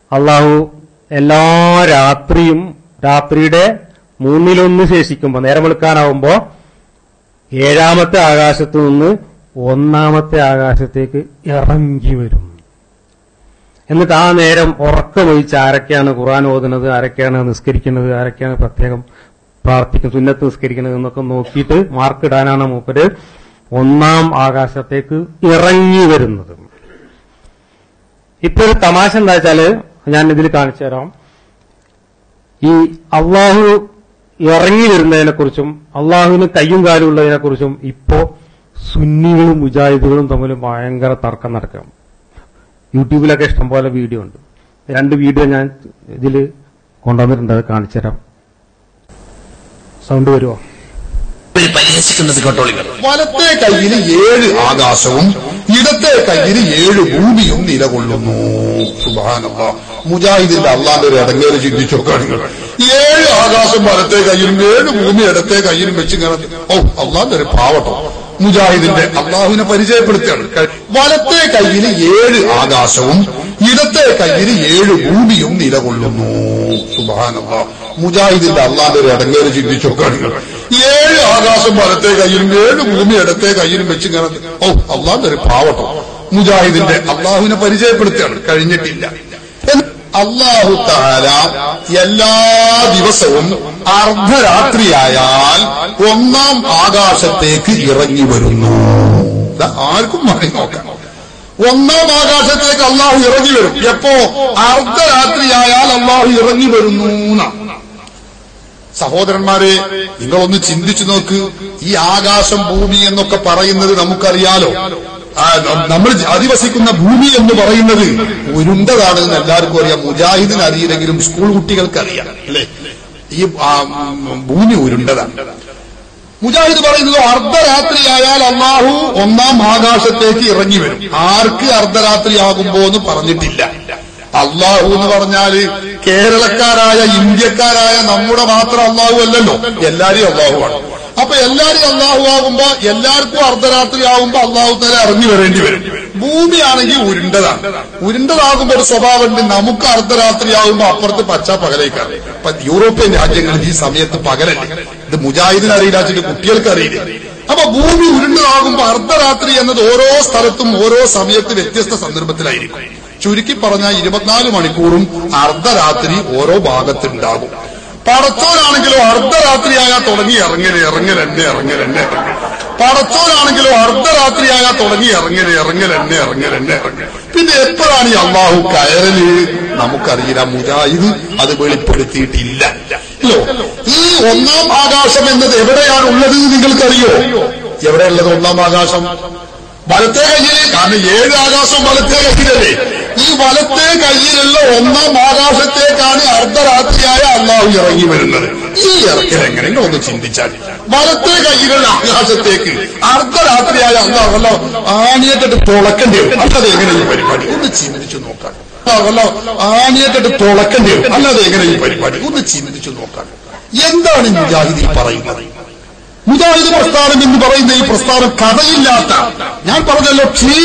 അള്ളാഹു എല്ലാ രാത്രിയും രാത്രിയുടെ മൂന്നിലൊന്ന് ശേഷിക്കുമ്പോൾ നേരം വെളുക്കാനാവുമ്പോ ഏഴാമത്തെ ആകാശത്തു നിന്ന് ഒന്നാമത്തെ ആകാശത്തേക്ക് ഇറങ്ങി വരും എന്നിട്ട് ആ നേരം ഉറക്കമൊഴിച്ച് ആരൊക്കെയാണ് ഖുർആൻ ഓതുന്നത് ആരൊക്കെയാണ് നിസ്കരിക്കുന്നത് ആരൊക്കെയാണ് പ്രത്യേകം പ്രാർത്ഥിക്കുന്നത് സുന്നത്ത് നിസ്കരിക്കുന്നത് എന്നൊക്കെ നോക്കിയിട്ട് മാർക്ക് ഇടാനാണ് മൂപ്പര് ഒന്നാം ആകാശത്തേക്ക് ഇറങ്ങി വരുന്നത് ഇപ്പൊ ഒരു തമാശ എന്താ വെച്ചാല് ഞാൻ ഇതിൽ കാണിച്ചു തരാം ഈ അള്ളാഹു ഇറങ്ങി വരുന്നതിനെ കുറിച്ചും അള്ളാഹുവിന് കയ്യും കാലും ഉള്ളതിനെ കുറിച്ചും ഇപ്പോ സുന്നികളും മുജാഹിദുകളും തമ്മിൽ ഭയങ്കര തർക്കം നടക്കാം യൂട്യൂബിലൊക്കെ ഇഷ്ടംപോലെ വീഡിയോ ഉണ്ട് രണ്ട് വീഡിയോ ഞാൻ ഇതിൽ കൊണ്ടുവന്നിട്ടുണ്ട് അത് കാണിച്ചു തരാം സൗണ്ട് വരുമോ ഇവര് പരിഹസിക്കുന്നത് കേട്ടോളികൾ വലത്തെ കയ്യിൽ ഏഴ് ആകാശവും ഇടത്തെ കയ്യിൽ ഏഴ് ഭൂമിയും നിലകൊള്ളുന്നു സുബാനല്ല മുജാഹിദിന്റെ അള്ളാന്റെ ഒരു ഇടങ്ങേര് ചിന്തിച്ചു നോക്കുകയാണെങ്കിൽ ഏഴ് ആകാശം വലത്തെ കയ്യിലും ഏഴ് ഭൂമി ഇടത്തെ കയ്യിലും വെച്ച് ഇങ്ങനെ ഓ അള്ളാന്റെ ഒരു പാവട്ടോ മുജാഹിദിന്റെ അള്ളാഹുവിനെ പരിചയപ്പെടുത്തുകയാണ് ക- വലത്തെ കയ്യിൽ ഏഴ് ആകാശവും ഇടത്തെ കയ്യിൽ ഏഴ് ഭൂമിയും നിലകൊള്ളുന്നു സുബാനല്ല മുജാഹിദിന്റെ അള്ളാന്റെ ഒരു ഇടങ്ങേര് ചിന്തിച്ചു നോക്കുകയാണെങ്കിൽ ഏഴ് ആകാശം വലത്തെ കയ്യിലും ഏഴ് ഭൂമി ഇടത്തെ കയ്യിലും വെച്ച് ഇങ്ങനെ ഓ അള്ളാന്റെ ഒരു പാവട്ടോ മുജാഹിദിന്റെ അള്ളാഹുവിനെ പരിചയപ്പെടുത്തുകയാണ് കഴിഞ്ഞിട്ടില്ല എന്ന് അള്ളാഹു താല എല്ലാ ദിവസവും അർദ്ധരാത്രിയായാൽ ഒന്നാം ആകാശത്തേക്ക് ഇറങ്ങി വരുന്നു ഇത് ആർക്കും മാറി നോക്കാം ഒന്നാം ആകാശത്തേക്ക് അള്ളാഹു ഇറങ്ങി വരും എപ്പോ അർദ്ധരാത്രിയായാൽ അള്ളാഹു ഇറങ്ങി വരുന്നു എന്നാണ് സഹോദരന്മാരെ നിങ്ങളൊന്ന് ചിന്തിച്ചു നോക്ക് ഈ ആകാശം ഭൂമി എന്നൊക്കെ പറയുന്നത് നമുക്കറിയാലോ ആ, ന- നമ്മൾ അധിവസിക്കുന്ന ഭൂമി എന്ന് പറയുന്നത് ഉരുണ്ടതാണെന്ന് എല്ലാവർക്കും അറിയാം മുജാഹിദിന് അറിയില്ലെങ്കിലും സ്കൂൾ കുട്ടികൾക്ക് അറിയാം അല്ലേ ഈ ആ, ഉം, ഭൂമി ഉരുണ്ടതാണ് മുജാഹിദ് പറയുന്നത് അർദ്ധരാത്രിയായാൽ അള്ളാഹു ഒന്നാം ആകാശത്തേക്ക് ഇറങ്ങി വരും ആർക്ക് അർദ്ധരാത്രിയാകുമ്പോ എന്ന് പറഞ്ഞിട്ടില്ല അള്ളാഹു എന്ന് പറഞ്ഞാല് കേരളക്കാരായ ഇന്ത്യക്കാരായ നമ്മുടെ മാത്രം അള്ളാഹു അല്ലല്ലോ എല്ലാരെയും അള്ളാഹുവാണ് അപ്പൊ എല്ലാരും അള്ളാഹു ആകുമ്പോ എല്ലാവർക്കും അർദ്ധരാത്രി ആകുമ്പോ അള്ളാഹു തന്നെ ഇറങ്ങി വരേണ്ടി വരും ഭൂമിയാണെങ്കിൽ ഉരുണ്ടതാണ് ഉരുണ്ടതാകുമ്പോ ഒരു സ്വഭാവമുണ്ട് നമുക്ക് അർദ്ധരാത്രി ആകുമ്പോ അപ്പുറത്ത് പച്ച പകലേക്കാണ് ഇപ്പൊ യൂറോപ്യൻ രാജ്യങ്ങളിൽ ഈ സമയത്ത് പകലല്ലേ ഇത് മുജാഹിദിന് അറിയില്ല വെച്ചിട്ട് കുട്ടികൾക്ക് അറിയില്ല അപ്പൊ ഭൂമി ഉരുണ്ടതാകുമ്പോ അർദ്ധരാത്രി എന്നത് ഓരോ സ്ഥലത്തും ഓരോ സമയത്ത് വ്യത്യസ്ത സന്ദർഭത്തിലായിരിക്കും ചുരുക്കി പറഞ്ഞാൽ ഇരുപത്തിനാല് മണിക്കൂറും അർദ്ധരാത്രി ഓരോ ഭാഗത്തുണ്ടാകും പടച്ചോനാണെങ്കിലോ അർദ്ധരാത്രിയായാൽ തുടങ്ങി ഇറങ്ങല് ഇറങ്ങൽ എന്നെ ഇറങ്ങൽ എന്നെ പടച്ചോനാണെങ്കിലോ അർദ്ധരാത്രിയായാൽ തുടങ്ങി ഇറങ്ങല് ഇറങ്ങൽ എന്നെ ഇറങ്ങൽ എന്നെ ഇറങ്ങൽ പിന്നെ എപ്പോഴാണ് ഈ അള്ളാഹു കയറല് നമുക്കറിയില്ല മുജാഹിദ് അത് വെളിപ്പെടുത്തിയിട്ടില്ല അല്ലോ ഈ ഒന്നാം ആകാശം എന്നത് എവിടെയാണ് ഉള്ളത് എന്ന് നിങ്ങൾക്കറിയോ എവിടെയുള്ളത് ഒന്നാം ആകാശം വലത്തെ കയ്യിൽ കാരണം ഏഴ് ആകാശം വലത്തെ കയ്യിലല്ലേ ഈ വലത്തെ കയ്യിലുള്ള ഒന്നാം ആകാശത്തേക്കാണ് അർദ്ധരാത്രിയായ അള്ളാഹു ഇറങ്ങി വരുന്നത് ഈ ഇറക്കൽ എങ്ങനെ ഒന്ന് ചിന്തിച്ചാൽ വലത്തെ കയ്യിലുള്ള ആകാശത്തേക്ക് അർദ്ധരാത്രിയായ അള്ളാഹു വല്ല ആണിയേറ്റിട്ട് തുളക്കേണ്ടി വരും അല്ലാതെ എങ്ങനെ ഈ പരിപാടി ഒന്ന് ചിന്തിച്ചു നോക്കാൻ വല്ല ആണിയേറ്റിട്ട് തുളക്കേണ്ടി വരും അല്ലാതെ എങ്ങനെ ഈ പരിപാടി ഒന്ന് ചിന്തിച്ചു നോക്കാൻ എന്താണ് മുജാഹിദ് ഈ പറയുന്നത് മുജാഹിദ് പ്രസ്ഥാനം എന്ന് പറയുന്ന ഈ പ്രസ്ഥാനം കഥയില്ലാത്ത ഞാൻ പറഞ്ഞല്ലോ ക്ഷീ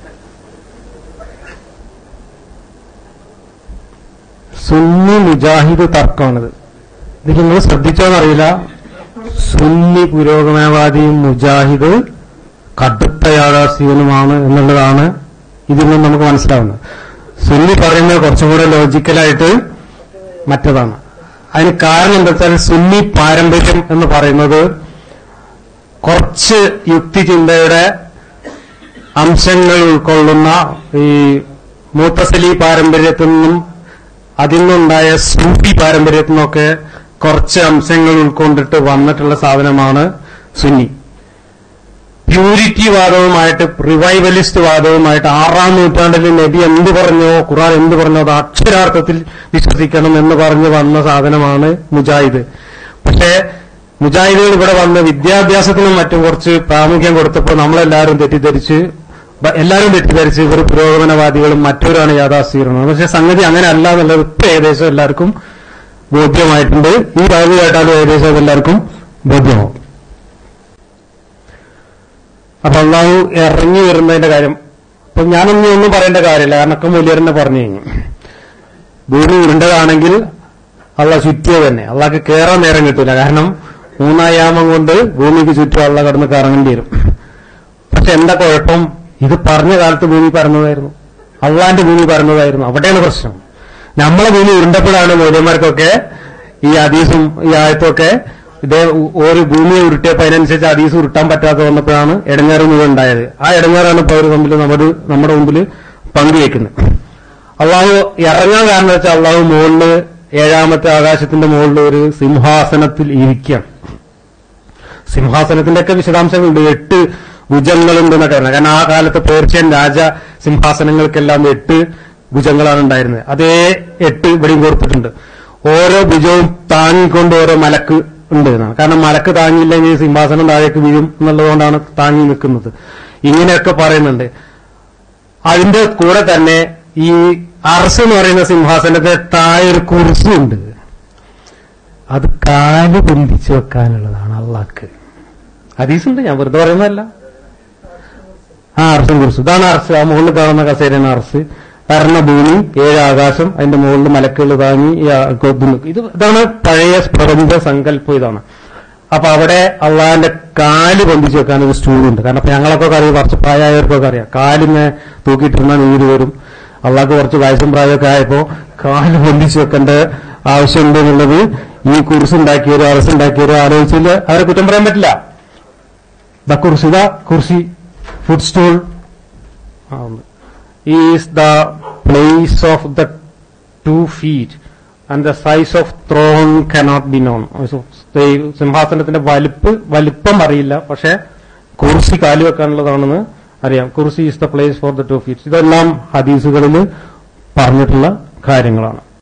സുന്നി മുജാഹിദ് തർക്കമാണിത് ഇത് നിങ്ങൾ ശ്രദ്ധിച്ചോന്നറിയില്ല സുന്നി പുരോഗമനവാദിയും മുജാഹിദ് കടുത്ത യാഥാസ്ഥികനുമാണ് എന്നുള്ളതാണ് ഇതിൽ നിന്ന് നമുക്ക് മനസ്സിലാവുന്നത് സുന്നി പറയുന്നത് കുറച്ചും കൂടെ ലോജിക്കലായിട്ട് മറ്റതാണ് അതിന് കാരണം എന്താ വെച്ചാൽ സുന്നി പാരമ്പര്യം എന്ന് പറയുന്നത് കുറച്ച് യുക്തിചിന്തയുടെ അംശങ്ങൾ ഉൾക്കൊള്ളുന്ന ഈ മൂത്തസലി പാരമ്പര്യത്തിൽ നിന്നും അതിൽ നിന്നുണ്ടായ സൂഫി പാരമ്പര്യത്തിൽ നിന്നൊക്കെ കുറച്ച് അംശങ്ങൾ ഉൾക്കൊണ്ടിട്ട് വന്നിട്ടുള്ള സാധനമാണ് സുന്നി പ്യൂരിറ്റി വാദവുമായിട്ട് റിവൈവലിസ്റ്റ് വാദവുമായിട്ട് ആറാം നൂറ്റാണ്ടിൽ നബി എന്ത് പറഞ്ഞോ ഖുറാൻ എന്ത് പറഞ്ഞോ അത് അക്ഷരാർത്ഥത്തിൽ വിശ്വസിക്കണം എന്ന് പറഞ്ഞു വന്ന സാധനമാണ് മുജാഹിദ് പക്ഷേ മുജാഹിദുകൾ ഇവിടെ വന്ന് വിദ്യാഭ്യാസത്തിനും മറ്റും കുറച്ച് പ്രാമുഖ്യം കൊടുത്തപ്പോൾ നമ്മളെല്ലാവരും തെറ്റിദ്ധരിച്ച് ബ- എല്ലാവരും തെറ്റിദ്ധരിച്ച് ഇവർ പുരോഗമനവാദികളും മറ്റവരാണ് യാഥാസ്ഥീകരണം പക്ഷെ സംഗതി അങ്ങനെ അല്ല എന്നുള്ളത് ഇപ്പൊ ഏകദേശം എല്ലാവർക്കും ബോധ്യമായിട്ടുണ്ട് ഈ കഴിവ് കേട്ടാലും ഏകദേശം അത് എല്ലാവർക്കും ബോധ്യമാവും അപ്പൊ അള്ളാഹു ഇറങ്ങി വരുന്നതിന്റെ കാര്യം അപ്പൊ ഞാനൊന്നും ഒന്നും പറയേണ്ട കാര്യമില്ല കാരണം ഒക്കെ മൂല്യരനെ പറഞ്ഞു കഴിഞ്ഞു ഭൂമി ഉരുണ്ടതാണെങ്കിൽ അള്ള ചുറ്റിയത് തന്നെ അള്ളാഹ്ക്ക് കയറാൻ നേരം കിട്ടൂല കാരണം മൂന്നായാമം കൊണ്ട് ഭൂമിക്ക് ചുറ്റും അള്ള കടന്ന് കറങ്ങേണ്ടി വരും പക്ഷെ എന്താ കുഴപ്പം ഇത് പറഞ്ഞ കാലത്ത് ഭൂമി പരന്നതായിരുന്നു അള്ളാന്റെ ഭൂമി പരന്നതായിരുന്നു അവിടെയാണ് പ്രശ്നം നമ്മളെ ഭൂമി ഉരുണ്ടപ്പോഴാണ് മൗര്യന്മാർക്കൊക്കെ ഈ അതീസും ഈ ആയത്തൊക്കെ ഇതേ ഉ- ഒരു ഭൂമിയെ ഉരുട്ടിയപ്പോ അതിനനുസരിച്ച് അതീസ് ഉരുട്ടാൻ പറ്റാതെ വന്നപ്പോഴാണ് ഇടങ്ങേറ് മുഴുവൻ ഉണ്ടായത് ആ ഇടങ്ങേറാണ് ഇപ്പൊ അവർ തമ്മിൽ നമ്മുടെ നമ്മുടെ മുമ്പിൽ പങ്കുവെക്കുന്നത് അള്ളാഹു ഇറങ്ങാൻ കാരണം വെച്ചാൽ അള്ളാഹു മുകളില് ഏഴാമത്തെ ആകാശത്തിന്റെ മുകളിൽ ഒരു സിംഹാസനത്തിൽ ഇരിക്കുകയാണ് സിംഹാസനത്തിന്റെ ഒക്കെ വിശദാംശങ്ങളുണ്ട് എട്ട് ഭുജങ്ങളുണ്ട് എന്നൊക്കെ പറഞ്ഞത് കാരണം ആ കാലത്ത് പേർഷ്യൻ രാജ സിംഹാസനങ്ങൾക്കെല്ലാം എട്ട് ഭുജങ്ങളാണ് ഉണ്ടായിരുന്നത് അതേ എട്ട് ഇവിടെയും കൊടുത്തിട്ടുണ്ട് ഓരോ ഭുജവും താങ്ങിക്കൊണ്ട് ഓരോ മലക്ക് ഉണ്ട് എന്നാണ് കാരണം മലക്ക് താങ്ങിയില്ലെങ്കിൽ സിംഹാസനം താഴേക്ക് വീഴും എന്നുള്ളതുകൊണ്ടാണ് താങ്ങി നിൽക്കുന്നത് ഇങ്ങനെയൊക്കെ പറയുന്നുണ്ട് അതിന്റെ കൂടെ തന്നെ ഈ അർസ് എന്ന് പറയുന്ന സിംഹാസനത്തിന് താഴെ ഒരു കുറിച്ചുണ്ട് അത് കാല് പൊന്തിച്ചു വെക്കാനുള്ളതാണ് അള്ളാക്ക് ഹദീസുണ്ട് ഞാൻ വെറുതെ പറയുന്നതല്ല ആ അർസും കുറിച്ച് ഇതാണ് അർസ് ആ മുകളിൽ കാണുന്ന കസേരയാണ് അർസ് പരന്ന ഭൂമി ഏഴ് ആകാശം അതിന്റെ മുകളിൽ മലക്കുകൾ താങ്ങി ഈ ആ കൊതു നിൽക്കും. ഇത് ഇതാണ് പഴയ പ്രപഞ്ച സങ്കല്പം ഇതാണ് അപ്പൊ അവിടെ അള്ളാഹിന്റെ കാല് പൊന്തിച്ചു വെക്കാൻ ഒരു സ്റ്റൂളുണ്ട് കാരണം ഇപ്പൊ ഞങ്ങളൊക്കെ അറിയാം കുറച്ച് പ്രായമായവർക്കൊക്കെ അറിയാം കാലിനെ തൂക്കിയിട്ടിരുന്ന നീര് വരും അള്ളാഹ്ക്ക് കുറച്ച് വയസ്സും പ്രായമൊക്കെ ആയപ്പോ കാല് പൊന്തിച്ചു വെക്കേണ്ട ആവശ്യമുണ്ട് എന്നുള്ളത് ഈ കുറിസ് ഉണ്ടാക്കിയവരോ അറസ് ഉണ്ടാക്കിയവരോ ആലോചിച്ചില്ല അവരെ കുറ്റം പറയാൻ പറ്റില്ല ദ കുർസി ദ കുർസി foot stool is the place of the two feet and the size of throne cannot be known സിംഹാസനത്തിന്റെ വലിപ്പ് വലിപ്പം അറിയില്ല പക്ഷെ കുർസി കാലി വെക്കാനുള്ളതാണെന്ന് അറിയാം കുർസി is the place for the two feets ഇതെല്ലാം ഹദീസുകളിൽ പറഞ്ഞിട്ടുള്ള കാര്യങ്ങളാണ്